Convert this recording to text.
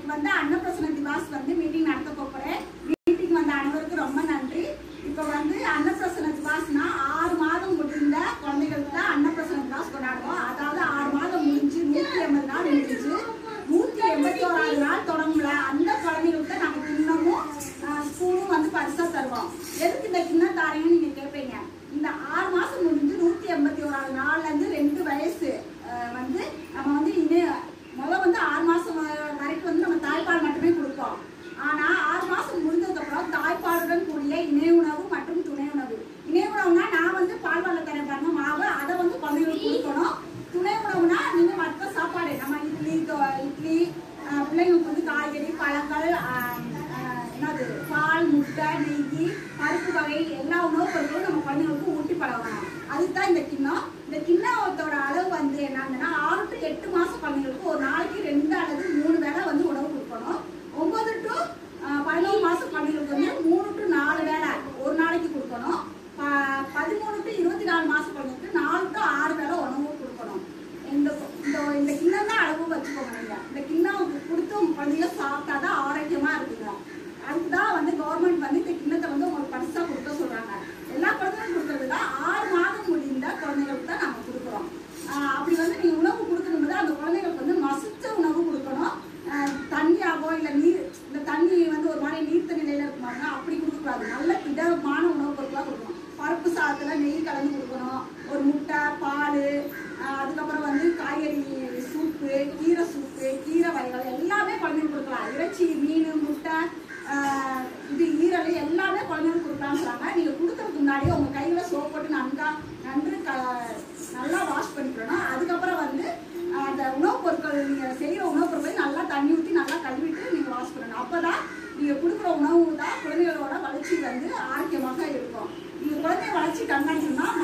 வந்து அன்னப்பிரசன திவாஸ் வந்து மீட்டிங் நடத்த போறேன் மீட்டிங் வந்த அனைவருக்கும் ரொம்ப நன்றி இப்போ வந்து அன்னப்பிரசன திவாஸ்னா ஆறு மாதம் முடிந்த குழந்தைகளுக்கு தான் அன்னப்பிரசன திவாஸ் கொண்டாடுவோம் அதாவது ஆறு மாதம் முடிஞ்சு நூற்றி எண்பது நாள் முடிஞ்சிச்சு நூற்றி எண்பத்தி ஓராவது நாள் தொடங்கல அந்த குழந்தைகளுக்கு தான் நாங்கள் கிண்ணமும் ஆஹ், ஸ்பூனும் வந்து பரிசா தருவோம் எதுக்கு இந்த கிண்ணம் தாரீங்கன்னு நீங்க கேட்பீங்க இந்த ஆறு மாசம் முடிஞ்சு நூற்றி எண்பத்தி ஓராவது நாள்ல இருந்து ரெண்டு வயசு ஆஹ், வந்து நம்ம வந்து இன்னும் முதல்ல வந்து ஆறு மாசம் வ- வரைக்கும் வந்து நம்ம தாய்ப்பால் மட்டுமே கொடுப்போம் ஆனா ஆறு மாசம் முடிஞ்சதுக்கு அப்புறம் தாய்ப்பாலுடன் கூடிய இணை உணவு மற்றும் துணை உணவு இணை உணவுனா நான் வந்து பால் வல்ல தரேன் பாருங்க மாவு அதை வந்து குழந்தைங்களுக்கு கொடுக்கணும் துணை உணவுனா நீங்க மற்ற சாப்பாடு நம்ம இட்லி தோ- இட்லி ஆஹ், பிள்ளைங்களுக்கு வந்து காய்கறி பழங்கள் ஆஹ், ஆஹ், என்னது பால் முட்டை நெய் பருப்பு வகை எல்லா உணவுப் பொருட்களும் நம்ம குழந்தைங்களுக்கு ஊட்டி பழகணும் அதுதான் இந்த கிண்ணம் இந்த கிண்ணத்தோட அளவு வந்து என்னன்னா ஆறு டு எட்டு மாசம் குழந்தைங்களுக்கு ஒரு நாளைக்கு ரெண்டு அல்லது மூணு வேளை வந்து உணவு கொடுக்கணும் ஒன்பது டு பதினோரு மாசம் குழந்தைங்களுக்கு வந்து மூணு டு நாலு வேளை ஒரு நாளைக்கு கொடுக்கணும் ப- பதிமூணு டு இருபத்தி நாலு மாசம் குழந்தைங்களுக்கு நாலு டு ஆறு வேளை உணவு கொடுக்கணும் இந்த இந்த இந்த கிண்ணம் தான் அளவு வச்சுக்கோங்க நீங்க இந்த கிண்ணம் கொடுத்து உங்க குழந்தைங்க சாப்பிட்டாதான் ஆரோக்கியமா இருக்குங்க அதுக்கு தான் வந்து கவர்மெண்ட் வந்து இந்த கிண்ணத்தை வந்து உங்களுக்கு பரிசா கொடுக்க சொல்றாங்க எல்லா குழந்தைகளும் கொடுக்கறதுல ஆறு மாதம் முடிந்த குழந்தைகளுக்கு தான் நாங்க கொடுக்குறோம் ஆஹ் அப்படி வந்து நீங்க உணவு கொடுக்கணும்போது அந்த குழந்தைகளுக்கு வந்து மசிச்ச உணவு கொடுக்கணும் ஆஹ் தண்ணியாவோ இல்ல நீர் இந்த தண்ணி வந்து ஒரு மாதிரி நீர்த்த நிலையில இருக்குமாங்க அப்படி கொடுக்கக்கூடாது நல்ல திடமான உணவுப் பொருட்களா கொடுக்கணும் பருப்பு சாதத்துல நெய் கலந்து கொடுக்கணும் ஒரு முட்டை பால் அதுக்கப்புறம் வந்து காய்கறி சூப்பு கீரை சூப்பு கீரை வகைகள் எல்லாமே குழந்தைங்களுக்கு கொடுக்கலாம் இறைச்சி மீன் முட்டை ஆஹ் இது ஈரல் எல்லாமே குழந்தைங்களுக்கு கொடுக்கலாம்னு சொல்றாங்க நீங்க கொடுக்கறதுக்கு முன்னாடியே உங்க கையில சோப் போட்டு நன்றா நன்று க நல்லா வாஷ் பண்ணிக்கணும் அதுக்கப்புறம் வந்து ஆஹ் அந்த உணவுப் பொருட்கள் நீங்க செய்யற உணவுப் பொருட்களை நல்லா தண்ணி ஊற்றி நல்லா கழுவிட்டு நீங்க வாஷ் பண்ணணும் அப்பதான் நீங்க கொடுக்குற உணவு தான் குழந்தைகளோட வளர்ச்சி வந்து ஆரோக்கியமாக இருக்கும் நீங்க குழந்தை வளர்ச்சி கண்காணிக்கணும்னா